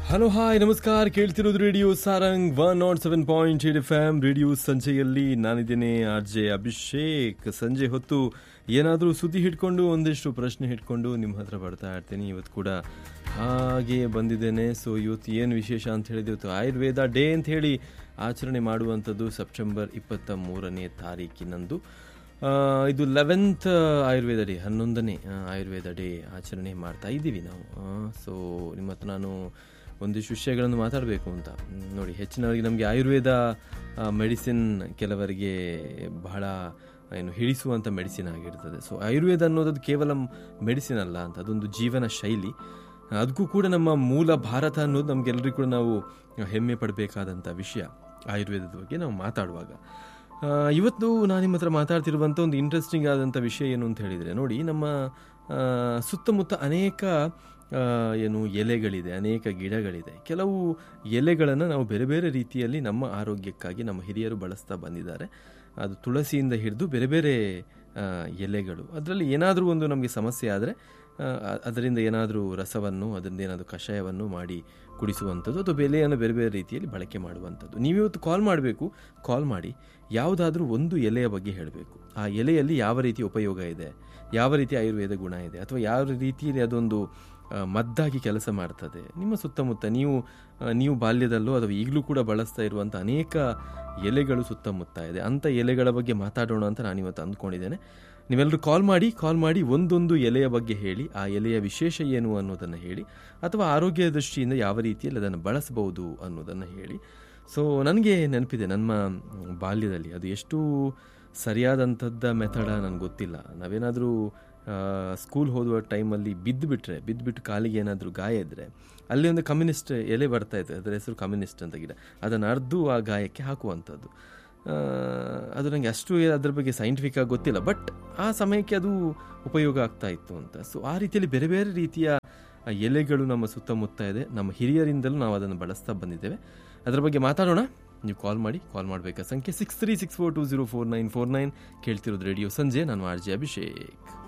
hello hi ನಮಸ್ಕಾರ ಕೇಳ್ತಿರೋದು radio Sarang one naught seven point eight F M radio ಸಂಜೆಯಲ್ಲಿ ನಾನಿದ್ದೇನೆ ಆರ್ ಜೆ ಅಭಿಷೇಕ್ ಸಂಜೆ ಹೊತ್ತು ಏನಾದರೂ ಸುದ್ದಿ ಹಿಡ್ಕೊಂಡು ಒಂದಿಷ್ಟು ಪ್ರಶ್ನೆ ಹಿಡ್ಕೊಂಡು ನಿಮ್ಮ ಹತ್ರ ಬರ್ತಾ ಇರ್ತೀನಿ ಇವತ್ತು ಕೂಡ ಹಾಗೆ ಬಂದಿದ್ದೇನೆ ಸೊ ಇವತ್ತು ಏನು ವಿಶೇಷ ಅಂತ ಹೇಳಿದ್ರೆ ಇವತ್ತು ಆಯುರ್ವೇದ ಡೇ ಅಂತ ಹೇಳಿ ಆಚರಣೆ ಮಾಡುವಂಥದ್ದು ಸೆಪ್ಟೆಂಬರ್ ಇಪ್ಪತ್ತ ಮೂರನೇ ತಾರೀಕಿನಂದು ಆ, ಇದು ಲೆವೆಂತ್ ಆಯುರ್ವೇದ ಡೇ ಹನ್ನೊಂದನೇ ಆ, ಆಯುರ್ವೇದ ಡೇ ಆಚರಣೆ ಮಾಡ್ತಾ ಇದ್ದೀವಿ ನಾವು ಸೊ ನಿಮ್ಮ ಹತ್ರ ನಾನು ಒಂದಿಷ್ಟು ವಿಷಯಗಳನ್ನು ಮಾತಾಡಬೇಕು ಅಂತ ಹ್ಮ್, ನೋಡಿ ಹೆಚ್ಚಿನವರಿಗೆ ನಮಗೆ ಆಯುರ್ವೇದ ಮೆಡಿಸಿನ್ ಕೆಲವರಿಗೆ ಬಹಳ ಏನು ಹಿಡಿಸುವಂಥ ಮೆಡಿಸಿನ್ ಆಗಿರ್ತದೆ ಸೊ ಆಯುರ್ವೇದ ಅನ್ನೋದು ಕೇವಲ ಮೆಡಿಸಿನ್ ಅಲ್ಲ ಅಂತ ಅದೊಂದು ಜೀವನ ಶೈಲಿ ಅದಕ್ಕೂ ಕೂಡ ನಮ್ಮ ಮೂಲ ಭಾರತ ಅನ್ನೋದು ನಮಗೆಲ್ಲರಿಗೂ ಕೂಡ ನಾವು ಹೆಮ್ಮೆ ಪಡಬೇಕಾದಂಥ ವಿಷಯ ಆಯುರ್ವೇದದ ಬಗ್ಗೆ ನಾವು ಮಾತಾಡುವಾಗ ಆ, ಇವತ್ತು ನಾನು ನಿಮ್ಮ ಹತ್ರ ಮಾತಾಡ್ತಿರುವಂಥ ಒಂದು ಇಂಟ್ರೆಸ್ಟಿಂಗ್ ಆದಂಥ ವಿಷಯ ಏನು ಅಂತ ಹೇಳಿದರೆ ನೋಡಿ ನಮ್ಮ ಆ, ಸುತ್ತಮುತ್ತ ಅನೇಕ ಆ, ಏನು ಎಲೆಗಳಿದೆ ಅನೇಕ ಗಿಡಗಳಿದೆ ಕೆಲವು ಎಲೆಗಳನ್ನು ನಾವು ಬೇರೆ ಬೇರೆ ರೀತಿಯಲ್ಲಿ ನಮ್ಮ ಆರೋಗ್ಯಕ್ಕಾಗಿ ನಮ್ಮ ಹಿರಿಯರು ಬಳಸ್ತಾ ಬಂದಿದ್ದಾರೆ ಅದು ತುಳಸಿಯಿಂದ ಹಿಡಿದು ಬೇರೆ ಬೇರೆ ಆ, ಎಲೆಗಳು ಅದರಲ್ಲಿ ಏನಾದರೂ ಒಂದು ನಮಗೆ ಸಮಸ್ಯೆ ಆದರೆ ಅದರಿಂದ ಏನಾದರೂ ರಸವನ್ನು ಅದರಿಂದ ಏನಾದರೂ ಕಷಾಯವನ್ನು ಮಾಡಿ ಕುಡಿಸುವಂಥದ್ದು ಅಥವಾ ಬೆಲೆಯನ್ನು ಬೇರೆ ಬೇರೆ ರೀತಿಯಲ್ಲಿ ಬಳಕೆ ಮಾಡುವಂಥದ್ದು ನೀವಿವತ್ತು ಕಾಲ್ ಮಾಡಬೇಕು ಕಾಲ್ ಮಾಡಿ ಯಾವುದಾದ್ರೂ ಒಂದು ಎಲೆಯ ಬಗ್ಗೆ ಹೇಳಬೇಕು ಆ ಎಲೆಯಲ್ಲಿ ಯಾವ ರೀತಿ ಉಪಯೋಗ ಇದೆ ಯಾವ ರೀತಿ ಆಯುರ್ವೇದ ಗುಣ ಇದೆ ಅಥವಾ ಯಾವ ರೀತಿಯಲ್ಲಿ ಅದೊಂದು ಆ, ಮದ್ದಾಗಿ ಕೆಲಸ ಮಾಡ್ತದೆ ನಿಮ್ಮ ಸುತ್ತಮುತ್ತ ನೀವು ಆ, ನೀವು ಬಾಲ್ಯದಲ್ಲೋ ಅಥವಾ ಈಗಲೂ ಕೂಡ ಬಳಸ್ತಾ ಇರುವಂಥ ಅನೇಕ ಎಲೆಗಳು ಸುತ್ತಮುತ್ತ ಇದೆ ಅಂಥ ಎಲೆಗಳ ಬಗ್ಗೆ ಮಾತಾಡೋಣ ಅಂತ ನಾನು ಇವತ್ತು ಅಂದ್ಕೊಂಡಿದ್ದೇನೆ ನೀವೆಲ್ಲರೂ ಕಾಲ್ ಮಾಡಿ ಕಾಲ್ ಮಾಡಿ ಒಂದೊಂದು ಎಲೆಯ ಬಗ್ಗೆ ಹೇಳಿ ಆ ಎಲೆಯ ವಿಶೇಷ ಏನು ಅನ್ನೋದನ್ನು ಹೇಳಿ ಅಥವಾ ಆರೋಗ್ಯ ದೃಷ್ಟಿಯಿಂದ ಯಾವ ರೀತಿಯಲ್ಲಿ ಅದನ್ನು ಬಳಸಬಹುದು ಅನ್ನೋದನ್ನು ಹೇಳಿ ಸೊ ನನಗೆ ನೆನಪಿದೆ ನಮ್ಮ ಬಾಲ್ಯದಲ್ಲಿ ಅದು ಎಷ್ಟು ಸರಿಯಾದಂಥದ್ದ ಮೆಥಡ ನನಗೆ ಗೊತ್ತಿಲ್ಲ ನಾವೇನಾದರೂ ಸ್ಕೂಲ್ ಹೋಗುವ ಟೈಮಲ್ಲಿ ಬಿದ್ದುಬಿಟ್ರೆ ಬಿದ್ದುಬಿಟ್ಟು ಕಾಲಿಗೆ ಏನಾದರೂ ಗಾಯ ಇದ್ದರೆ ಅಲ್ಲಿ ಒಂದು ಕಮ್ಯುನಿಸ್ಟ್ ಎಲೆ ಬರ್ತಾ ಇತ್ತು ಅದರ ಹೆಸರು ಕಮ್ಯುನಿಸ್ಟ್ ಅಂತ ಗಿಡ ಅದನ್ನು ಅರ್ದು ಆ ಗಾಯಕ್ಕೆ ಹಾಕುವಂಥದ್ದು ಆ, ಅದು ನನಗೆ ಅಷ್ಟು ಅದ್ರ ಬಗ್ಗೆ ಸೈಂಟಿಫಿಕ್ ಆಗಿ ಗೊತ್ತಿಲ್ಲ ಬಟ್ ಆ ಸಮಯಕ್ಕೆ ಅದು ಉಪಯೋಗ ಆಗ್ತಾ ಇತ್ತು ಅಂತ ಸೊ ಆ ರೀತಿಯಲ್ಲಿ ಬೇರೆ ಬೇರೆ ರೀತಿಯ ಆ ಎಲೆಗಳು ನಮ್ಮ ಸುತ್ತಮುತ್ತ ಇದೆ ನಮ್ಮ ಹಿರಿಯರಿಂದಲೂ ನಾವು ಅದನ್ನು ಬಳಸ್ತಾ ಬಂದಿದ್ದೇವೆ ಅದರ ಬಗ್ಗೆ ಮಾತಾಡೋಣ ನೀವು ಕಾಲ್ ಮಾಡಿ ಕಾಲ್ ಮಾಡಬೇಕಾ ಸಂಖ್ಯೆ six three six four two zero four nine four nine ಕೇಳ್ತಿರೋದು ರೇಡಿಯೋ ಸಂಜೆ ನಾನು ಆರ್ ಜೆ ಅಭಿಷೇಕ್